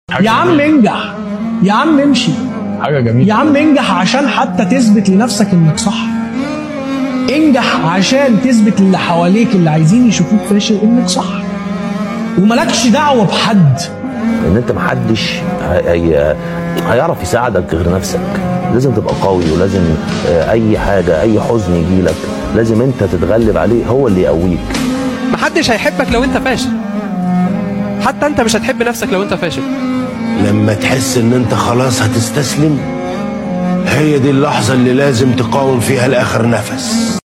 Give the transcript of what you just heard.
يا عم انجح يا عم امشي حاجه جميله يا عم انجح عشان حتى تثبت لنفسك انك صح انجح عشان تثبت للي حواليك اللي عايزين يشوفوك فاشل انك صح وملكش دعوه بحد ان انت محدش هي... هي... هيعرف يساعدك غير نفسك لازم تبقى قوي ولازم آه، اي حاجه اي حزن يجي لك لازم انت تتغلب عليه هو اللي يقويك محدش هيحبك لو انت فاشل حتى انت مش هتحب نفسك لو انت فاشل لما تحس ان انت خلاص هتستسلم هي دي اللحظة اللي لازم تقاوم فيها لآخر نفس